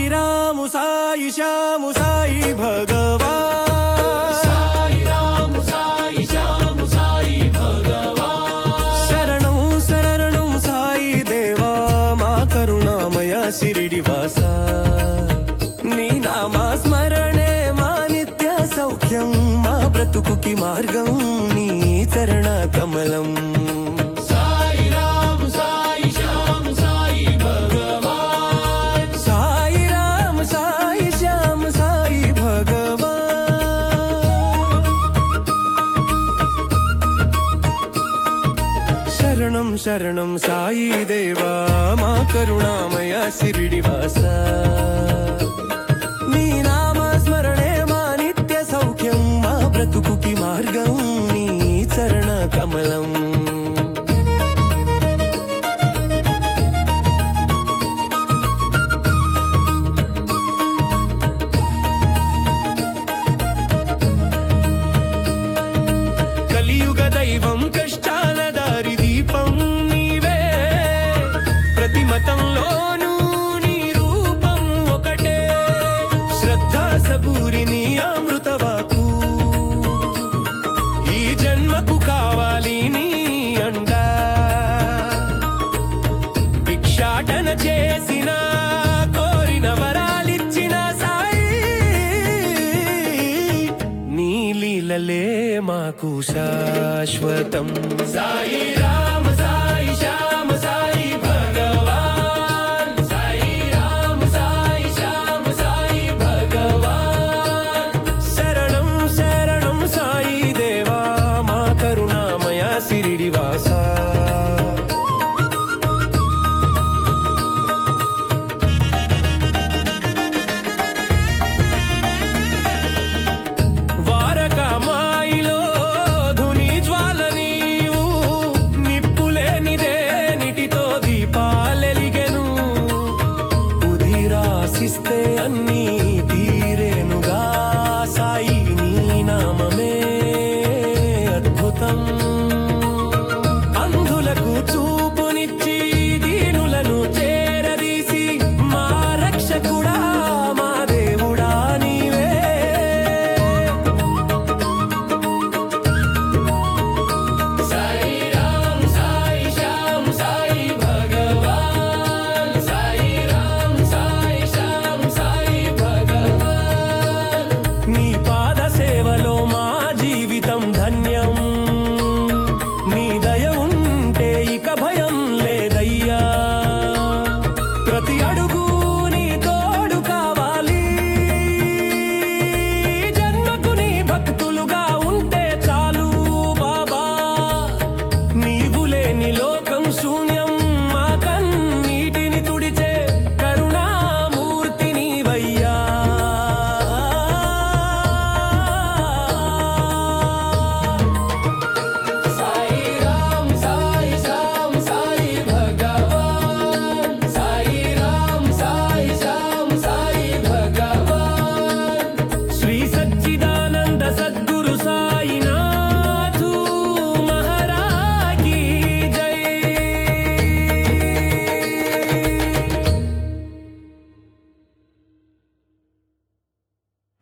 రాము సాయి శ్యాము సాయి భగవా శరణం శరణం సాయి దేవా మా కరుణామయ శిరిడి వాస నీ నామా స్మరణే మా నిత్య సౌఖ్యం మా బ్రతుకుకి మార్గం నీ చరణ కమలం సాయి రామ సాయి శ్యామ సాయి భగవా శరణం శరణం సాయి దేవా మా కరుణామయ శిరిడి వాస నీ నామ స్మరణే మా నిత్య సౌఖ్యం మా బ్రతుకుకి మార్గం నీ చరణ కమలం కలియుగ దైవం కష్టాల దారి దీపం నీవే ప్రతి మతంలోనూ నీ రూపం ఒకటే శ్రద్ధ సబూరి నీ అమృతవాకు ఈ జన్మకు కావాలి నీ అండా భిక్షాటన చేసిన కోరిన వరాలిచ్చిన సాయి నీ లీలలే మాకు శాశ్వతం సాయి రామ సాయి శ్యామ సాయి భగవాన్ సాయి రామ సాయి శ్యామ సాయి భగవాన్ శరణం శరణం సాయి దేవా మా కరుణామయ సిరిడి వాసా వారకమాయిలో ధుని జ్వాల నీవు నిప్పులేనిదే నిటితో దీపాలెలిగెను ఉదిరాసిస్తే అన్నీ తీరేనుగా సాయి నీ నామమే అద్భుతం అంధులకు చూపునిచ్చి దీనులను చేరదీసి మా రక్షకుడా మా దేవుడా నీవే సాయి రామ్ సాయి శ్యామ్ సాయి భగవాన్ సాయి రామ్ సాయి శ్యామ్ సాయి భగవాన్ నీ పాద సేవలో మా జీవితం ధన్యం నీ దయ ఉంటే ఇక భయం లేదయ్యా ప్రతి అడుగు